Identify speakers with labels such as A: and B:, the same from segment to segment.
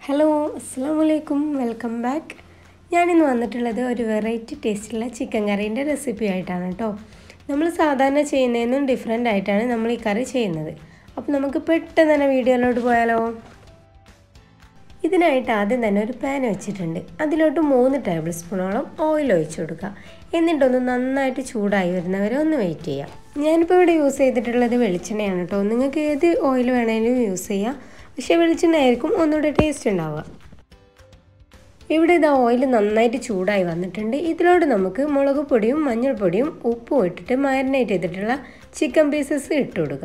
A: hello അസ്സാം വലൈക്കും welcome back ഞാനിന്ന് വന്നിട്ടുള്ളത് ഒരു വെറൈറ്റി ടേസ്റ്റുള്ള ചിക്കൻ കറീൻ്റെ റെസിപ്പി ആയിട്ടാണ് കേട്ടോ നമ്മൾ സാധാരണ ചെയ്യുന്നതിനും ഡിഫറെൻ്റ് ആയിട്ടാണ് നമ്മൾ ഈ കറി ചെയ്യുന്നത് അപ്പോൾ നമുക്ക് പെട്ടെന്ന് തന്നെ വീഡിയോയിലോട്ട് പോയാലോ ഇതിനായിട്ട് ആദ്യം തന്നെ ഒരു പാൻ വെച്ചിട്ടുണ്ട് അതിലോട്ട് മൂന്ന് ടേബിൾ സ്പൂണോളം ഓയിൽ ഒഴിച്ചു കൊടുക്കുക എന്നിട്ടൊന്ന് നന്നായിട്ട് ചൂടായി വരുന്നവരെ ഒന്ന് വെയിറ്റ് ചെയ്യാം ഞാനിപ്പോൾ ഇവിടെ യൂസ് ചെയ്തിട്ടുള്ളത് വെളിച്ചെണ്ണയാണ് കേട്ടോ നിങ്ങൾക്ക് ഏത് ഓയിൽ വേണമെങ്കിലും യൂസ് ചെയ്യാം പക്ഷേ വെളിച്ചെണ്ണ ആയിരിക്കും ഒന്നുകൂടെ ടേസ്റ്റ് ഉണ്ടാവുക ഇവിടെ ഇതാ ഓയിൽ നന്നായിട്ട് ചൂടായി വന്നിട്ടുണ്ട് ഇതിലോട്ട് നമുക്ക് മുളക് പൊടിയും മഞ്ഞൾപ്പൊടിയും ഉപ്പും ഇട്ടിട്ട് മാരിനേറ്റ് ചെയ്തിട്ടുള്ള ചിക്കൻ പീസസ് ഇട്ട് കൊടുക്കുക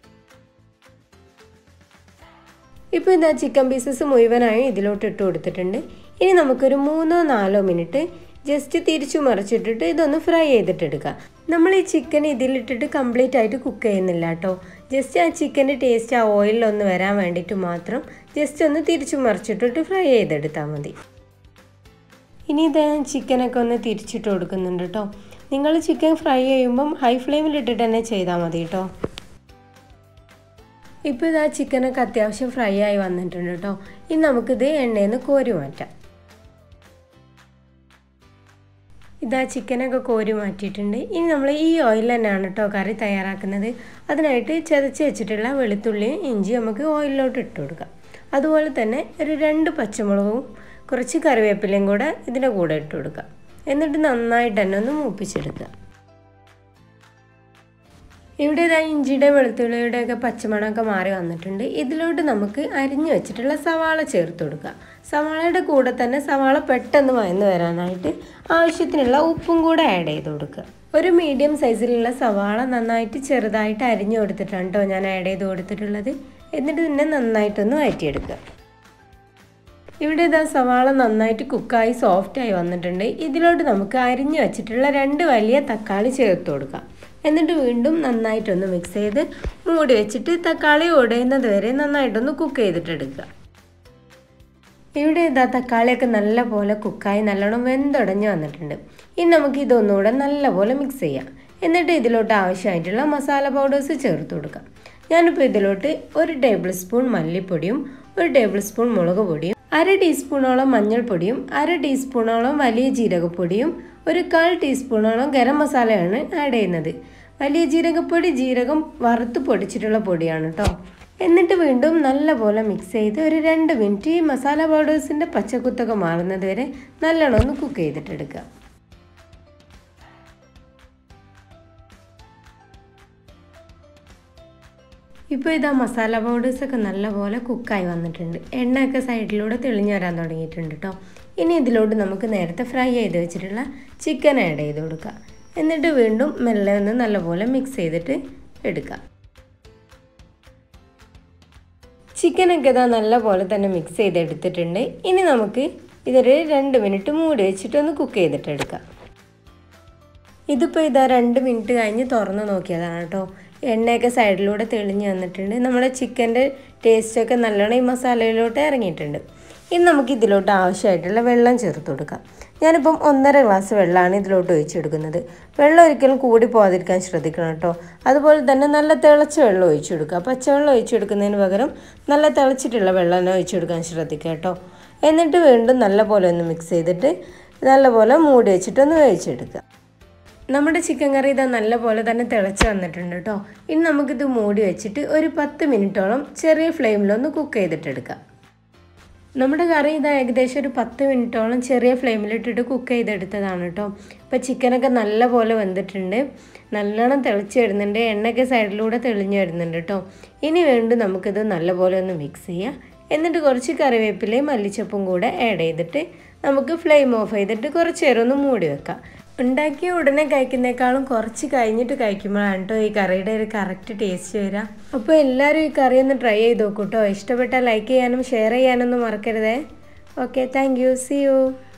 A: ഇപ്പോൾ ഇതാ ചിക്കൻ പീസസ് മുഴുവനായും ഇതിലോട്ട് ഇട്ട് കൊടുത്തിട്ടുണ്ട് ഇനി നമുക്കൊരു മൂന്നോ നാലോ മിനിറ്റ് ജസ്റ്റ് തിരിച്ചു മറിച്ചിട്ടിട്ട് ഇതൊന്ന് ഫ്രൈ ചെയ്തിട്ടെടുക്കാം നമ്മൾ ഈ ചിക്കൻ ഇതിലിട്ടിട്ട് കംപ്ലീറ്റ് ആയിട്ട് കുക്ക് ചെയ്യുന്നില്ല കേട്ടോ ജസ്റ്റ് ആ ചിക്കൻ്റെ ടേസ്റ്റ് ആ ഓയിലൊന്ന് വരാൻ വേണ്ടിയിട്ട് മാത്രം ജസ്റ്റ് ഒന്ന് തിരിച്ചു മറിച്ചിട്ടിട്ട് ഫ്രൈ ചെയ്തെടുത്താൽ മതി ഇനി ഇത് ചിക്കനൊക്കെ ഒന്ന് തിരിച്ചിട്ട് കൊടുക്കുന്നുണ്ട് കേട്ടോ നിങ്ങൾ ചിക്കൻ ഫ്രൈ ചെയ്യുമ്പം ഹൈ ഫ്ലെയിമിലിട്ടിട്ട് തന്നെ ചെയ്താൽ മതി കേട്ടോ ഇപ്പോൾ ഇതാ ചിക്കനൊക്കെ അത്യാവശ്യം ഫ്രൈ ആയി വന്നിട്ടുണ്ട് കേട്ടോ ഇനി നമുക്കിത് എണ്ണയിൽ നിന്ന് കോരി മാറ്റാം ഇതാ ചിക്കനൊക്കെ കോരി മാറ്റിയിട്ടുണ്ട് ഇനി നമ്മൾ ഈ ഓയിൽ തന്നെയാണ് കേട്ടോ കറി തയ്യാറാക്കുന്നത് അതിനായിട്ട് ചതച്ച് വെച്ചിട്ടുള്ള വെളുത്തുള്ളിയും ഇഞ്ചി നമുക്ക് ഓയിലിലോട്ട് ഇട്ട് കൊടുക്കാം അതുപോലെ തന്നെ ഒരു രണ്ട് പച്ചമുളകും കുറച്ച് കറിവേപ്പിലയും കൂടെ ഇതിൻ്റെ കൂടെ ഇട്ട് കൊടുക്കുക എന്നിട്ട് നന്നായിട്ട് തന്നെ ഒന്ന് മൂപ്പിച്ചെടുക്കുക ഇവിടെ ഇതാ ഇഞ്ചിയുടെ വെളുത്തുള്ളിയുടെ ഒക്കെ പച്ചമണമൊക്കെ മാറി വന്നിട്ടുണ്ട് ഇതിലോട്ട് നമുക്ക് അരിഞ്ഞു വെച്ചിട്ടുള്ള സവാള ചേർത്ത് കൊടുക്കുക സവാളയുടെ കൂടെ തന്നെ സവാള പെട്ടെന്ന് വയന്ന് വരാനായിട്ട് ആവശ്യത്തിനുള്ള ഉപ്പും കൂടെ ആഡ് ചെയ്ത് കൊടുക്കുക ഒരു മീഡിയം സൈസിലുള്ള സവാള നന്നായിട്ട് ചെറുതായിട്ട് അരിഞ്ഞു കൊടുത്തിട്ടാണ് കേട്ടോ ഞാൻ ആഡ് ചെയ്ത് കൊടുത്തിട്ടുള്ളത് എന്നിട്ട് പിന്നെ നന്നായിട്ടൊന്ന് വഴറ്റിയെടുക്കുക ഇവിടെ ഇതാ സവാള നന്നായിട്ട് കുക്കായി സോഫ്റ്റായി വന്നിട്ടുണ്ട് ഇതിലോട്ട് നമുക്ക് അരിഞ്ഞു വെച്ചിട്ടുള്ള രണ്ട് വലിയ തക്കാളി ചേർത്ത് കൊടുക്കാം എന്നിട്ട് വീണ്ടും നന്നായിട്ടൊന്ന് മിക്സ് ചെയ്ത് മൂടി വെച്ചിട്ട് തക്കാളി ഉടയുന്നത് വരെ നന്നായിട്ടൊന്ന് കുക്ക് ചെയ്തിട്ടെടുക്കുക ഇവിടെ ഇതാ തക്കാളിയൊക്കെ നല്ല പോലെ കുക്കായി നല്ലോണം വെന്തുടഞ്ഞ് വന്നിട്ടുണ്ട് ഇനി നമുക്ക് ഇതൊന്നുകൂടെ നല്ലപോലെ മിക്സ് ചെയ്യാം എന്നിട്ട് ഇതിലോട്ട് ആവശ്യമായിട്ടുള്ള മസാല പൗഡേഴ്സ് ചേർത്ത് കൊടുക്കാം ഞാനിപ്പോൾ ഇതിലോട്ട് ഒരു ടേബിൾ സ്പൂൺ മല്ലിപ്പൊടിയും ഒരു ടേബിൾ സ്പൂൺ മുളക് പൊടിയും അര ടീസ്പൂണോളം മഞ്ഞൾപ്പൊടിയും അര ടീസ്പൂണോളം വലിയ ജീരകപ്പൊടിയും ഒരു കാൽ ടീസ്പൂണോളം ഗരം മസാലയാണ് ആഡ് ചെയ്യുന്നത് വലിയ ജീരകപ്പൊടി ജീരകം വറുത്ത് പൊടിച്ചിട്ടുള്ള പൊടിയാണ് കേട്ടോ എന്നിട്ട് വീണ്ടും നല്ലപോലെ മിക്സ് ചെയ്ത് ഒരു രണ്ട് മിനിറ്റ് ഈ മസാല പൗഡേഴ്സിൻ്റെ പച്ചക്കുത്തൊക്കെ മാറുന്നത് വരെ നല്ലോണം ഒന്ന് കുക്ക് ചെയ്തിട്ടെടുക്കുക ഇപ്പോൾ ഇതാ മസാല പൗഡേഴ്സൊക്കെ നല്ലപോലെ കുക്കായി വന്നിട്ടുണ്ട് എണ്ണയൊക്കെ സൈഡിലൂടെ തെളിഞ്ഞു വരാൻ തുടങ്ങിയിട്ടുണ്ട് കേട്ടോ ഇനി ഇതിലോട്ട് നമുക്ക് നേരത്തെ ഫ്രൈ ചെയ്ത് വെച്ചിട്ടുള്ള ചിക്കൻ ആഡ് ചെയ്ത് കൊടുക്കുക എന്നിട്ട് വീണ്ടും മെല്ലെ ഒന്ന് നല്ലപോലെ മിക്സ് ചെയ്തിട്ട് എടുക്കുക ചിക്കനൊക്കെ ഇതാ നല്ലപോലെ തന്നെ മിക്സ് ചെയ്തെടുത്തിട്ടുണ്ട് ഇനി നമുക്ക് ഇതൊരു രണ്ട് മിനിറ്റ് മൂടി വെച്ചിട്ട് ഒന്ന് കുക്ക് ചെയ്തിട്ടെടുക്കാം ഇതിപ്പോൾ ഇതാ രണ്ട് മിനിറ്റ് കഴിഞ്ഞ് തുറന്ന് നോക്കിയതാണ് കേട്ടോ എണ്ണയൊക്കെ സൈഡിലൂടെ തെളിഞ്ഞ് വന്നിട്ടുണ്ട് നമ്മുടെ ചിക്കൻ്റെ ടേസ്റ്റൊക്കെ നല്ലോണം ഈ മസാലയിലോട്ട് ഇറങ്ങിയിട്ടുണ്ട് ഇനി നമുക്ക് ഇതിലോട്ട് ആവശ്യമായിട്ടുള്ള വെള്ളം ചേർത്ത് കൊടുക്കാം ഞാനിപ്പം ഒന്നര ഗ്ലാസ് വെള്ളമാണ് ഇതിലോട്ട് ഒഴിച്ചെടുക്കുന്നത് വെള്ളം ഒരിക്കലും കൂടി പോകാതിരിക്കാൻ ശ്രദ്ധിക്കണം കേട്ടോ അതുപോലെ തന്നെ നല്ല തിളച്ച വെള്ളം ഒഴിച്ചു കൊടുക്കുക പച്ചവെള്ളം ഒഴിച്ചു കൊടുക്കുന്നതിന് പകരം നല്ല തിളച്ചിട്ടുള്ള വെള്ളം തന്നെ ഒഴിച്ചു കൊടുക്കാൻ ശ്രദ്ധിക്കുക കേട്ടോ എന്നിട്ട് വീണ്ടും നല്ലപോലെ ഒന്ന് മിക്സ് ചെയ്തിട്ട് നല്ലപോലെ മൂടി വെച്ചിട്ടൊന്ന് വേവിച്ചെടുക്കുക നമ്മുടെ ചിക്കൻ കറി ഇതാ നല്ലപോലെ തന്നെ തിളച്ച് വന്നിട്ടുണ്ട് കേട്ടോ ഇനി നമുക്കിത് മൂടി വെച്ചിട്ട് ഒരു പത്ത് മിനിറ്റോളം ചെറിയ ഫ്ലെയിമിലൊന്ന് കുക്ക് ചെയ്തിട്ടെടുക്കാം നമ്മുടെ കറി ഇതാ ഏകദേശം ഒരു പത്ത് മിനിറ്റോളം ചെറിയ ഫ്ലെയിമിലിട്ടിട്ട് കുക്ക് ചെയ്തെടുത്തതാണ് കേട്ടോ ഇപ്പോൾ ചിക്കനൊക്കെ നല്ലപോലെ വെന്തിട്ടുണ്ട് നല്ലോണം തിളച്ച് വരുന്നുണ്ട് എണ്ണയൊക്കെ സൈഡിലൂടെ തെളിഞ്ഞ് വരുന്നുണ്ട് കേട്ടോ ഇനി വേണ്ടി നമുക്കിത് നല്ലപോലെ ഒന്ന് മിക്സ് ചെയ്യാം എന്നിട്ട് കുറച്ച് കറിവേപ്പിലയും മല്ലിച്ചപ്പും കൂടെ ആഡ് ചെയ്തിട്ട് നമുക്ക് ഫ്ലെയിം ഓഫ് ചെയ്തിട്ട് കുറച്ച് നേരം ഒന്ന് മൂടി വെക്കാം ഉണ്ടാക്കിയ ഉടനെ കഴിക്കുന്നേക്കാളും കുറച്ച് കഴിഞ്ഞിട്ട് കഴിക്കുമ്പോഴാണ് കേട്ടോ ഈ കറിയുടെ ഒരു കറക്റ്റ് ടേസ്റ്റ് വരിക അപ്പോൾ എല്ലാവരും ഈ കറി ഒന്ന് ട്രൈ ചെയ്ത് നോക്കൂ കേട്ടോ ഇഷ്ടപ്പെട്ടാൽ ലൈക്ക് ചെയ്യാനും ഷെയർ ചെയ്യാനൊന്നും മറക്കരുതേ okay thank you see U